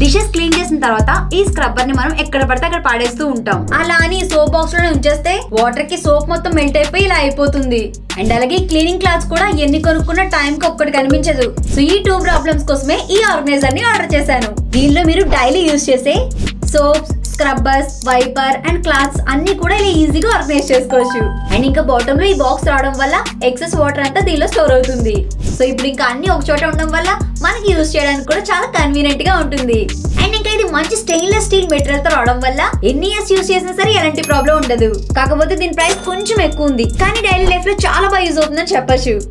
dishes clean చేసిన తర్వాత ఈ స్క్రబ్బర్ ని మనం ఎక్కడ పడితే అక్కడ పాడేస్తూ ఉంటాం అలా అని సోప్ బాక్స్ లో ఉంచేస్తే వాటర్ కి సోప్ మొత్తం మెల్ట్ అయిపోయి ఇలా అయిపోతుంది అండ్ అలాగే క్లీనింగ్ క్లాత్స్ కూడా ఎన్ని కొనుక్కున్న టైం కి ఒక్కటి కనిపించదు సో ఈ టూ ప్రాబ్లమ్స్ కోసమే ఈ ఆర్గనైజర్ ని ఆర్డర్ చేశాను దీనిలో మీరు డైలీ యూజ్ చేసే soaps scrubbers wiper and cloths అన్ని కూడా ఇలా ఈజీగా ఆర్గనైజ్ చేసుకోవచ్చు అండ్ ఇంకా బాటమ్ లో ఈ బాక్స్ రావడం వల్ల ఎక్సెస్ వాటర్ అంతా దీనిలో స్టోర్ అవుతుంది సో ఇప్పుడు ఇంకా అన్ని ఒక చోట ఉండడం వల్ల మనకి యూజ్ చేయడానికి కూడా చాలా కన్వీనియంట్ గా ఉంటుంది అండ్ ఇంకా ఇది మంచి స్టెయిన్లెస్ స్టీల్ మెటీరియల్ తో రావడం వల్ల ఎన్ని ఇయర్స్ యూజ్ చేసినా సరే ఎలాంటి ప్రాబ్లం ఉండదు కాకపోతే దీని ప్రైస్ కొంచెం ఎక్కువ ఉంది కానీ డైలీ లైఫ్ లో చాలా బాగా యూజ్ అవుతుందని చెప్పొచ్చు